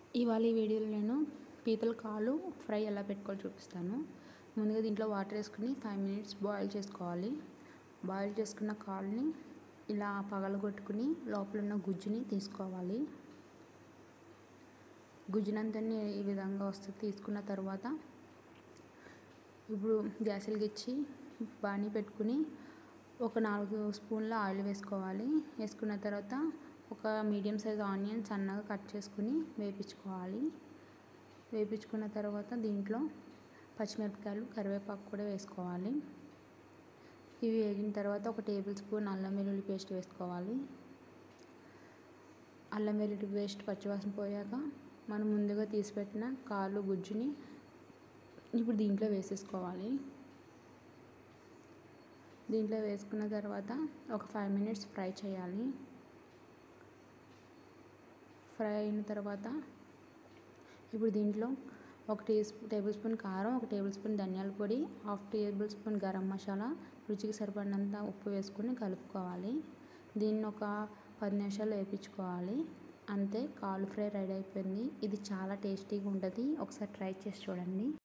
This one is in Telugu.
ఇవాళ ఈ వీడియోలో నేను పీతల కాలు ఫ్రై ఎలా పెట్టుకోవాలో చూపిస్తాను ముందుగా దీంట్లో వాటర్ వేసుకుని ఫైవ్ మినిట్స్ బాయిల్ చేసుకోవాలి బాయిల్ చేసుకున్న కాలుని ఇలా పగలగొట్టుకుని లోపల ఉన్న గుజ్జుని తీసుకోవాలి గుజ్జునంతని ఈ విధంగా వస్తుంది తీసుకున్న తర్వాత ఇప్పుడు గ్యాస్ వెలిగించి బాణీ పెట్టుకుని ఒక నాలుగు స్పూన్ల ఆయిల్ వేసుకోవాలి వేసుకున్న తర్వాత ఒక మీడియం సైజ్ ఆనియన్ సన్నగా కట్ చేసుకుని వేపించుకోవాలి వేపించుకున్న తర్వాత దీంట్లో పచ్చిమిరపకాయలు కరివేపాకు కూడా వేసుకోవాలి ఇవి వేగిన తర్వాత ఒక టేబుల్ స్పూన్ అల్లం వెల్లుల్లి పేస్ట్ వేసుకోవాలి అల్లం వెల్లుల్లి పేస్ట్ పచ్చివాసన పోయాక మనం ముందుగా తీసిపెట్టిన కాలు గుజ్జుని ఇప్పుడు దీంట్లో వేసేసుకోవాలి దీంట్లో వేసుకున్న తర్వాత ఒక ఫైవ్ మినిట్స్ ఫ్రై చేయాలి ఫ్రై అయిన తర్వాత ఇప్పుడు దీంట్లో ఒక టీ టేబుల్ స్పూన్ కారం ఒక టేబుల్ స్పూన్ ధనియాల పొడి half tablespoon garam masala రుచికి సరిపడినంత ఉప్పు వేసుకొని కలుపుకోవాలి దీన్ని ఒక పది నిమిషాలు వేయించుకోవాలి అంతే కాలు ఫ్రై రెడీ అయిపోయింది ఇది చాలా టేస్టీగా ఉంటుంది ఒకసారి ట్రై చేసి చూడండి